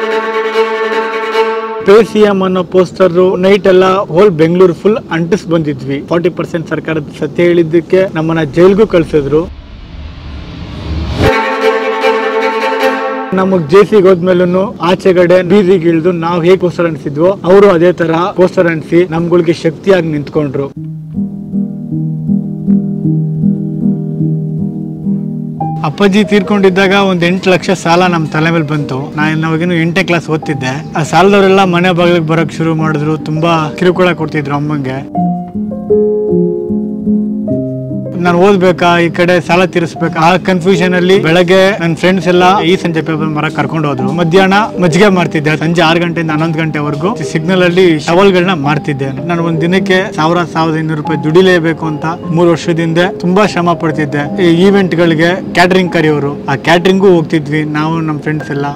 pay C M ಅನ್ನೋ poster night ಎಲ್ಲ whole Bengaluru full ಅಂಟಿಸ್ ಬಂದಿದ್ವಿ ಫಾರ್ಟಿ ಪರ್ಸೆಂಟ್ ಸರ್ಕಾರದ ಸತ್ಯ ಹೇಳಿದ್ದಕ್ಕೆ ನಮ್ಮನ್ನ ಜೈಲ್ಗೂ ಕಳ್ಸಿದ್ರು ನಮಗ್ ಜೆ ಸಿ ಹೋದ್ಮೇಲೂ ಆಚೆಗಡೆ ಬೀದಿಗೆ ಇಳಿದು ನಾವು ಹೇಗೆ ಪೋಸ್ಟರ್ ಅನ್ಸಿದ್ವೋ ಅವರು ಅದೇ ತರ ಪೋಸ್ಟರ್ ಅನ್ಸಿ ನಮ್ಗಳಿಗೆ ಶಕ್ತಿಯಾಗಿ ನಿಂತ್ಕೊಂಡ್ರು ಅಪ್ಪಾಜಿ ತೀರ್ಕೊಂಡಿದ್ದಾಗ ಒಂದ್ ಎಂಟು ಲಕ್ಷ ಸಾಲ ನಮ್ಮ ತಲೆ ಮೇಲೆ ಬಂತು ನಾನು ನಾವಾಗಿನ್ನು ಎಂಟನೇ ಕ್ಲಾಸ್ ಓದ್ತಿದ್ದೆ ಆ ಸಾಲದವರೆಲ್ಲ ಮನೆ ಬಾಗಿಲಿಗೆ ಬರಕ್ ಶುರು ಮಾಡಿದ್ರು ತುಂಬಾ ಕಿರುಕುಳ ಕೊಡ್ತಿದ್ರು ಅಮ್ಮಂಗೆ ನಾನು ಓದ್ಬೇಕಾ ಈ ಕಡೆ ಸಾಲ ತೀರಿಸ್ಬೇಕಾ ಆ ಕನ್ಫ್ಯೂಷನ್ ಅಲ್ಲಿ ಬೆಳಗ್ಗೆ ನನ್ನ ಫ್ರೆಂಡ್ಸ್ ಎಲ್ಲ ಈ ಸಂಜೆ ಪೇಪರ್ ಮರ ಕರ್ಕೊಂಡು ಹೋದ್ರು ಮಧ್ಯಾಹ್ನ ಮಜ್ಜಿಗೆ ಮಾಡ್ತಿದ್ದೆ ಸಂಜೆ ಆರು ಗಂಟೆಯಿಂದ ಹನ್ನೊಂದು ಗಂಟೆವರೆಗೂ ಸಿಗ್ನಲ್ ಅಲ್ಲಿ ಶವಲ್ಗಳನ್ನ ಮಾಡ್ತಿದ್ದೆ ನಾನು ಒಂದ್ ದಿನಕ್ಕೆ ಸಾವಿರ ಸಾವಿರದ ಐನೂರು ರೂಪಾಯಿ ದುಡಿಲೇಬೇಕು ಅಂತ ಮೂರು ವರ್ಷದಿಂದ ತುಂಬಾ ಶ್ರಮ ಪಡ್ತಿದ್ದೆ ಈ ಈವೆಂಟ್ ಗಳಿಗೆ ಕ್ಯಾಟರಿಂಗ್ ಕರೆಯೋರು ಆ ಕ್ಯಾಟರಿಂಗು ಹೋಗ್ತಿದ್ವಿ ನಾವು ನಮ್ಮ ಫ್ರೆಂಡ್ಸ್ ಎಲ್ಲ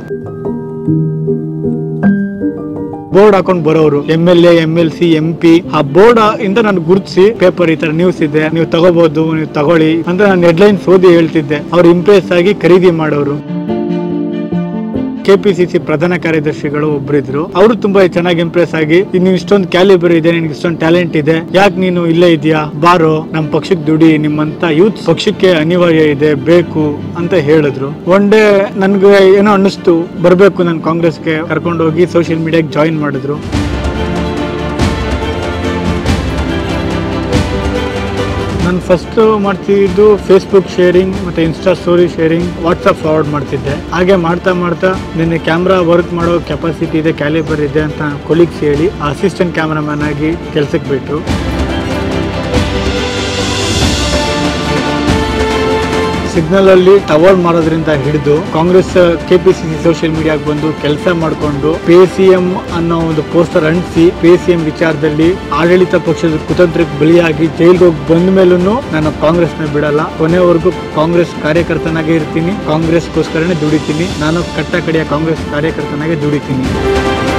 ಬೋರ್ಡ್ ಹಾಕೊಂಡ್ ಬರೋರು M L M L C M P ಆ ಬೋರ್ಡ್ ಇಂದ ನಾನು ಗುರುತಿಸಿ ಪೇಪರ್ ಈ ತರ ನ್ಯೂಸ್ ಇದೆ ನೀವು ತಗೋಬಹುದು ನೀವು ತಗೊಳ್ಳಿ ಅಂತ ನಾನು ಹೆಡ್ಲೈನ್ಸ್ ಓದಿ ಹೇಳ್ತಿದ್ದೆ ಅವ್ರು ಇಂಪ್ರೆಸ್ ಆಗಿ ಖರೀದಿ ಮಾಡೋರು ಕೆಪಿಸಿಸಿ ಪ್ರಧಾನ ಕಾರ್ಯದರ್ಶಿಗಳು ಒಬ್ರಿದ್ರು ಅವರು ತುಂಬಾ ಚೆನ್ನಾಗಿ ಇಂಪ್ರೆಸ್ ಆಗಿ ಇನ್ನು ಇಷ್ಟೊಂದು ಕ್ಯಾಲಿಬರ್ ಇದೆ ನಿನ್ಗೆ ಇಷ್ಟೊಂದು ಟ್ಯಾಲೆಂಟ್ ಇದೆ ಯಾಕೆ ನೀನು ಇಲ್ಲೇ ಇದೆಯಾ ಬಾರೋ ನಮ್ ಪಕ್ಷಕ್ಕೆ ದುಡಿ ನಿಮ್ಮಂತ ಯೂತ್ ಪಕ್ಷಕ್ಕೆ ಅನಿವಾರ್ಯ ಇದೆ ಬೇಕು ಅಂತ ಹೇಳಿದ್ರು ಒನ್ ಡೇ ನನ್ಗೆ ಏನೋ ಅನ್ನಿಸ್ತು ಬರ್ಬೇಕು ನಾನು ಕಾಂಗ್ರೆಸ್ಗೆ ಕರ್ಕೊಂಡು ಹೋಗಿ ಸೋಷಿಯಲ್ ಮೀಡಿಯಾಗೆ ಜಾಯಿನ್ ಮಾಡಿದ್ರು ನಾನು ಫಸ್ಟ್ ಮಾಡ್ತಿದ್ದು ಫೇಸ್ಬುಕ್ ಶೇರಿಂಗ್ ಮತ್ತೆ Insta story sharing WhatsApp forward ಮಾಡ್ತಿದ್ದೆ ಹಾಗೆ ಮಾಡ್ತಾ ಮಾಡ್ತಾ ನಿನ್ನೆ ಕ್ಯಾಮ್ರಾ ವರ್ಕ್ ಮಾಡೋ ಕೆಪಾಸಿಟಿ ಇದೆ ಕ್ಯಾಲಿಬರ್ ಇದೆ ಅಂತ ಕೊಲೀಗ್ಸ್ ಹೇಳಿ ಅಸಿಸ್ಟೆಂಟ್ ಕ್ಯಾಮ್ರಾಮನ್ ಆಗಿ ಕೆಲ್ಸಕ್ಕೆ ಬಿಟ್ರು ಸಿಗ್ನಲ್ ಅಲ್ಲಿ ಟವರ್ ಮಾಡೋದ್ರಿಂದ ಹಿಡಿದು ಕಾಂಗ್ರೆಸ್ ಕೆಪಿಸಿಸಿ ಸೋಷಿಯಲ್ ಮೀಡಿಯಾಗೆ ಬಂದು ಕೆಲಸ ಮಾಡಿಕೊಂಡು ಪೇ ಸಿ ಎಂ ಅನ್ನೋ ಒಂದು ಪೋಸ್ಟರ್ ಅಂಟಿಸಿ ಪೇ ಸಿ ಎಂ ವಿಚಾರದಲ್ಲಿ ಆಡಳಿತ ಪಕ್ಷದ ಕುತಂತ್ರಕ್ಕೆ ಬಲಿಯಾಗಿ ಜೈಲ್ಗೆ ಹೋಗಿ ಬಂದ ಮೇಲೂ ನಾನು ಕಾಂಗ್ರೆಸ್ನ ಬಿಡಲ್ಲ ಕೊನೆವರೆಗೂ ಕಾಂಗ್ರೆಸ್ ಕಾರ್ಯಕರ್ತನಾಗೇ ಇರ್ತೀನಿ ಕಾಂಗ್ರೆಸ್ಗೋಸ್ಕರನೇ ದುಡಿತೀನಿ ನಾನು ಕಟ್ಟ ಕಡೆಯ ಕಾಂಗ್ರೆಸ್ ಕಾರ್ಯಕರ್ತನಾಗೆ ದುಡಿತೀನಿ